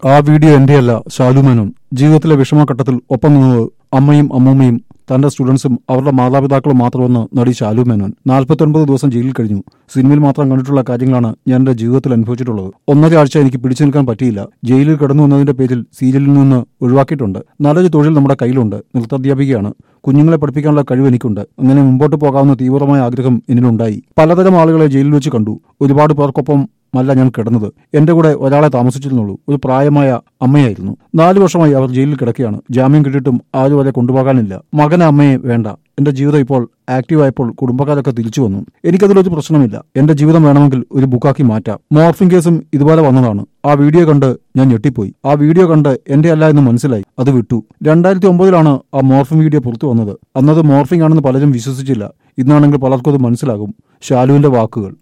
ആ വീഡിയോ എന്റെയല്ല ശാലുമേനോൻ ജീവിതത്തിലെ വിഷമഘട്ടത്തിൽ ഒപ്പം നിന്നത് അമ്മയും അമ്മൂമ്മയും തന്റെ സ്റ്റുഡൻസും അവരുടെ മാതാപിതാക്കളും മാത്രമെന്ന് നടി ശാലു മേനോൻ നാൽപ്പത്തൊൻപത് ദിവസം ജയിലിൽ കഴിഞ്ഞു സിനിമയിൽ മാത്രം കണ്ടിട്ടുള്ള കാര്യങ്ങളാണ് ഞാൻ എന്റെ ജീവിതത്തിൽ അനുഭവിച്ചിട്ടുള്ളത് ഒന്നര ആഴ്ച എനിക്ക് പിടിച്ചു നിൽക്കാൻ പറ്റിയില്ല ജയിലിൽ കിടന്നു എന്നതിന്റെ പേരിൽ സീരിയലിൽ നിന്ന് ഒഴിവാക്കിയിട്ടുണ്ട് നല്ലൊരു തൊഴിൽ നമ്മുടെ കയ്യിലുണ്ട് നൃത്താധ്യാപികയാണ് കുഞ്ഞുങ്ങളെ പഠിപ്പിക്കാനുള്ള കഴിവ് എനിക്കുണ്ട് അങ്ങനെ മുമ്പോട്ട് പോകാവുന്ന തീവ്രമായ ആഗ്രഹം എന്നിലുണ്ടായി പലതരം ആളുകളെ ജയിലിൽ വെച്ച് കണ്ടു ഒരുപാട് പേർക്കൊപ്പം അല്ല ഞാൻ കിടന്നത് എന്റെ കൂടെ ഒരാളെ താമസിച്ചിരുന്നുള്ളൂ ഒരു പ്രായമായ അമ്മയായിരുന്നു നാലു വർഷമായി അവർ ജയിലിൽ കിടക്കുകയാണ് ജാമ്യം കിട്ടിയിട്ടും ആരും അവരെ കൊണ്ടുപോകാനില്ല മകനെ അമ്മയെ വേണ്ട എന്റെ ജീവിതം ഇപ്പോൾ ആക്റ്റീവായപ്പോൾ കുടുംബക്കാരൊക്കെ തിരിച്ചു വന്നു എനിക്കതിലൊരു പ്രശ്നമില്ല എന്റെ ജീവിതം വേണമെങ്കിൽ ഒരു ബുക്കാക്കി മാറ്റാം മോർഫിംഗ് കേസും ഇതുപോലെ വന്നതാണ് ആ വീഡിയോ കണ്ട് ഞാൻ ഞെട്ടിപ്പോയി ആ വീഡിയോ കണ്ട് എന്റെ അല്ല എന്ന് മനസ്സിലായി അത് വിട്ടു രണ്ടായിരത്തി ഒമ്പതിലാണ് ആ മോർഫിംഗ് വീഡിയോ പുറത്തു വന്നത് അന്നത് മോർഫിംഗ് ആണെന്ന് പലരും വിശ്വസിച്ചില്ല ഇന്നാണെങ്കിൽ പലർക്കും അത് മനസ്സിലാകും ഷാലുവിന്റെ വാക്കുകൾ